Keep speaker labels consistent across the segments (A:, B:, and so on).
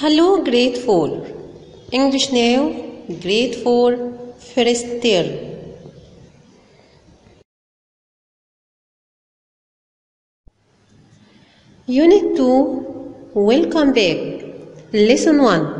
A: Hello, grade 4. English now, grade 4, first term. Unit 2, welcome back. Lesson 1.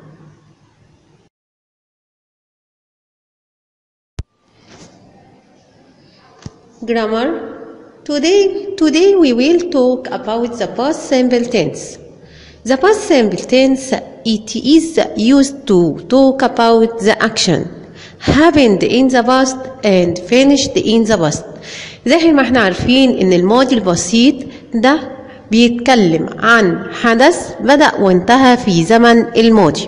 A: Grammar. Today, today we will talk about the past simple tense. The past simple tense it is used to talk about the action happened in the past and finished in the past. زي ما احنا عارفين ان الماضي البسيط ده بيتكلم عن حدث بدأ وانتهى في زمن الماضي.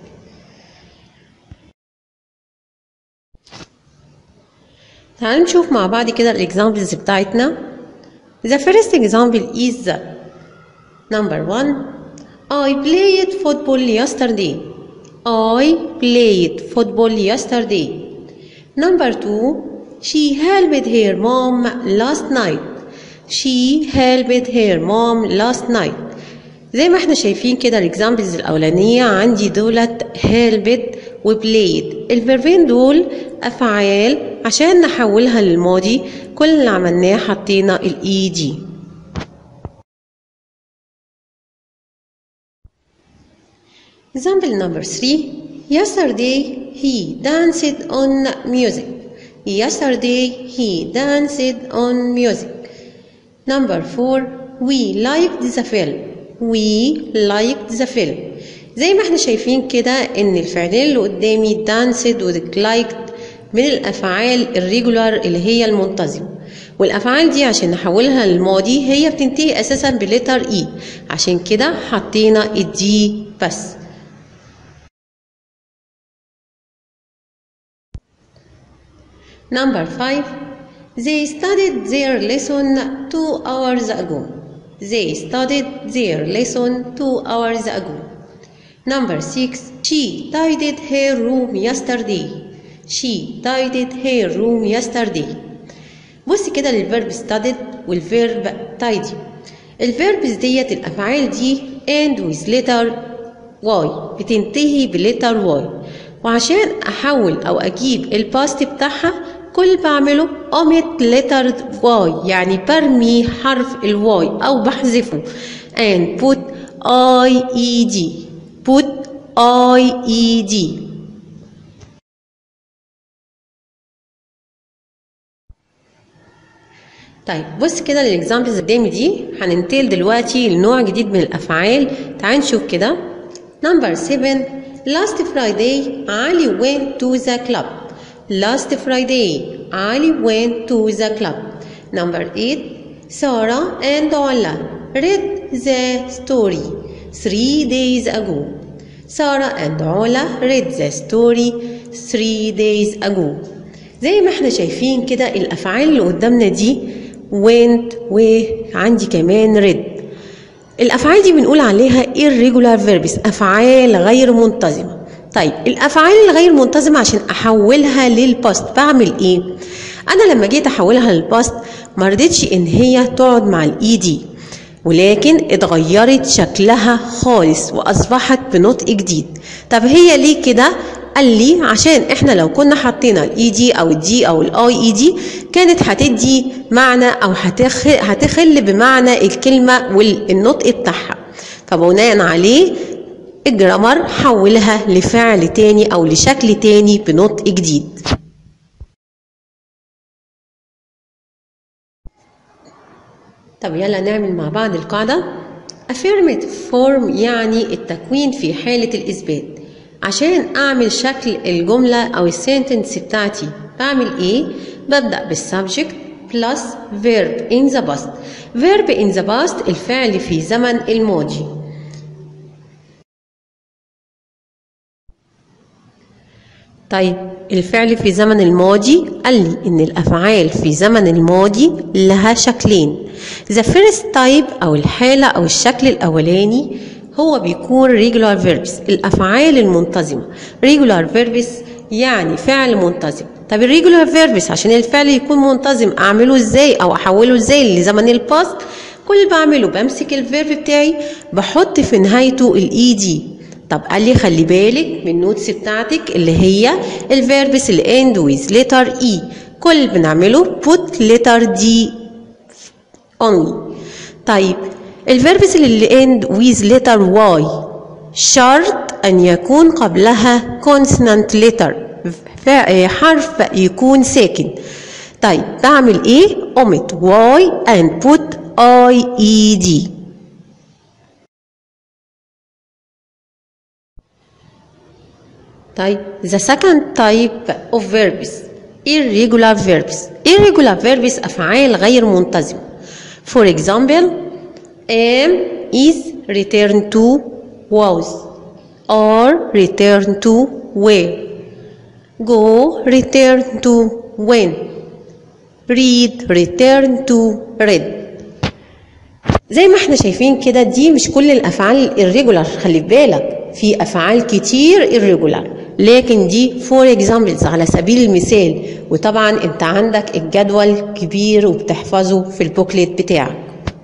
A: تعالوا نشوف مع بعض كده الاكزامبلز بتاعتنا. The first example is number one I played football yesterday. I played football yesterday. Number two, she helped her mom last night. She helped her mom last night. زي ما احنا شايفين كده الاكزامبلز الاولانيه عندي دولت helped وبلايد الفيربين دول افعال عشان نحولها للماضي كل اللي عملناه حطينا الاي دي Example number three. Yesterday he danced on music. Yesterday he danced on music. Number four. We liked the film. We liked the film. زي ما احنا شايفين كده ان الفعلين اللي قدامي danced و liked من الافعال الريجولار اللي هي المنتظمه والافعال دي عشان نحولها للماضي هي بتنتهي اساسا بلتر اي عشان كده حطينا الدي بس Number five, they studied their lesson two hours ago. They studied their lesson two hours ago. Number six, she tidied her room yesterday. She tidied her room yesterday. بص كده للفيرب studied والفيرب tidy. الفيربس ديت الأفعال دي end with letter y بتنتهي بلتر y وعشان أحول أو أجيب الباست بتاعها كل اللي بعمله omit letter y يعني برمي حرف الواي أو بحذفه and put i e d put i e d طيب بص كده للاكزامبلز قدامي دي هننتقل دلوقتي لنوع جديد من الافعال تعال نشوف كده نمبر 7 last friday علي went to the club last friday علي went to the club number 8 Sarah and Ola read the story three days ago Sarah and Ola read the story three days ago زي ما احنا شايفين كده الافعال اللي قدامنا دي went وعندي كمان read الافعال دي بنقول عليها irregular verbs افعال غير منتظمه طيب الافعال الغير منتظمه عشان احولها للباست بعمل ايه انا لما جيت احولها للباست ما رضيتش ان هي تقعد مع الاي دي ولكن اتغيرت شكلها خالص واصبحت بنطق جديد طب هي ليه كده قال لي عشان احنا لو كنا حطينا الاي دي او الدي او الاي اي دي كانت هتدي معنى او هتخل, هتخل بمعنى الكلمه والنطق بتاعها فبناء عليه الجرامر حولها لفعل تاني او لشكل تاني بنطق جديد طب يلا نعمل مع بعض القاعدة affirmative form يعني التكوين في حالة الإثبات عشان أعمل شكل الجملة أو السنتنس بتاعتي بعمل إيه؟ ببدأ بالسبجكت plus verb in the past verb in the past الفعل في زمن الماضي طيب الفعل في زمن الماضي قال لي ان الافعال في زمن الماضي لها شكلين the first type او الحالة او الشكل الاولاني هو بيكون regular verbs الافعال المنتظمة regular verbs يعني فعل منتظم طب الريجولار فيربس عشان الفعل يكون منتظم اعمله ازاي او احوله ازاي لزمن الباست كل اللي بعمله بمسك الفيرب بتاعي بحط في نهايته الاي دي طب قال لي خلي بالك من النوتس بتاعتك اللي هي الفيربس اللي end with letter E كل اللي بنعمله put letter D only طيب الفيربس اللي end with letter Y شرط أن يكون قبلها consonant letter حرف يكون ساكن طيب بعمل ايه omit Y and put I E D طيب the second type of verbs irregular verbs irregular verbs أفعال غير منتظمة for example am is return to was or return to where go return to when read return to read زي ما احنا شايفين كده دي مش كل الافعال الريجولار خلي بالك في افعال كتير irregular لكن دي فور اكزامبلز على سبيل المثال وطبعا انت عندك الجدول كبير وبتحفظه في البوكليت بتاعك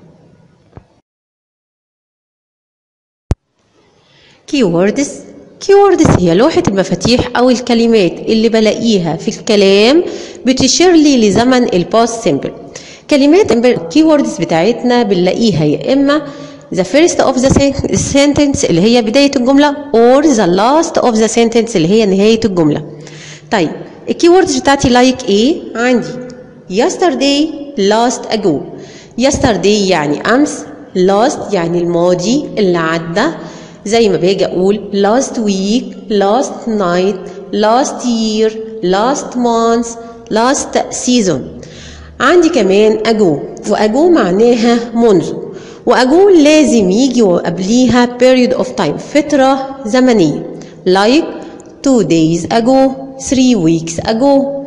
A: keywords keywords هي لوحة المفاتيح أو الكلمات اللي بلاقيها في الكلام بتشير لي لزمن الباست سيمبل كلمات الكيوردز بتاعتنا بنلاقيها يا إما the first of the sentence اللي هي بداية الجملة or the last of the sentence اللي هي نهاية الجملة طيب الكيوردز بتاعتي like ايه عندي yesterday last ago yesterday يعني أمس last يعني الماضي اللي عدى زي ما باجي أقول last week last night last year last month last season عندي كمان أجو وأجو معناها منذ وأجو لازم يجي وقبليها period of time فترة زمنية like two days ago three weeks ago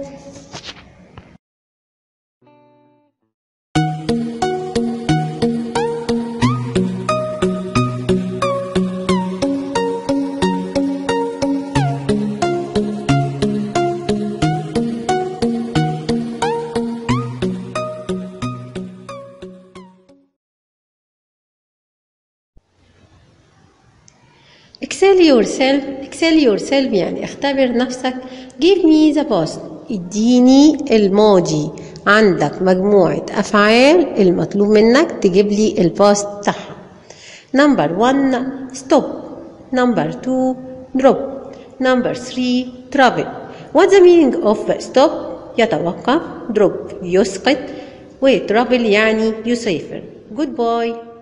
A: excel yourself excel yourself يعني اختبر نفسك give me the past اديني الماضي عندك مجموعة أفعال المطلوب منك تجيب لي الباست بتاعها number one stop number two drop number three travel what's the meaning of stop يتوقف drop يسقط وtravel يعني يسافر goodbye